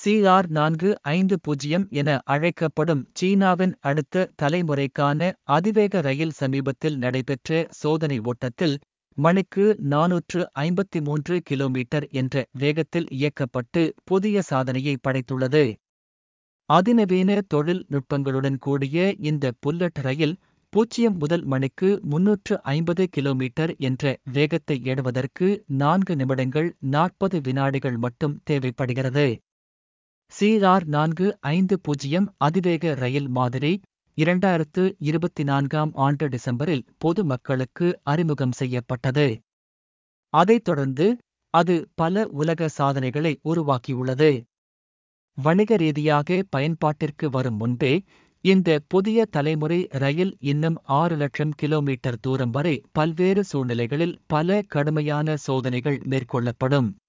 CR நான்கு ஐந்து பூஜ்ஜியம் என அழைக்கப்படும் சீனாவின் அடுத்த தலைமுறைக்கான அதிவேக ரயில் சமீபத்தில் நடைபெற்ற சோதனை ஓட்டத்தில் மணிக்கு நாநூற்று ஐம்பத்தி மூன்று கிலோமீட்டர் என்ற வேகத்தில் இயக்கப்பட்டு புதிய சாதனையை படைத்துள்ளது அதிநவீன தொழில் நுட்பங்களுடன் கூடிய இந்த புல்லட் ரயில் பூஜ்ஜியம் முதல் மணிக்கு முன்னூற்று ஐம்பது கிலோமீட்டர் என்ற வேகத்தை எடுவதற்கு நான்கு நிமிடங்கள் நாற்பது வினாடிகள் மட்டும் தேவைப்படுகிறது சிஆர் நான்கு ஐந்து பூஜ்ஜியம் அதிவேக ரயில் மாதிரி இரண்டாயிரத்து இருபத்தி நான்காம் ஆண்டு டிசம்பரில் பொது மக்களுக்கு அறிமுகம் செய்யப்பட்டது அதைத் தொடர்ந்து அது பல உலக சாதனைகளை உருவாக்கியுள்ளது வணிக ரீதியாக பயன்பாட்டிற்கு வரும் முன்பே இந்த புதிய தலைமுறை ரயில் இன்னும் ஆறு லட்சம் கிலோமீட்டர் தூரம் வரை பல்வேறு சூழ்நிலைகளில் பல கடுமையான சோதனைகள் மேற்கொள்ளப்படும்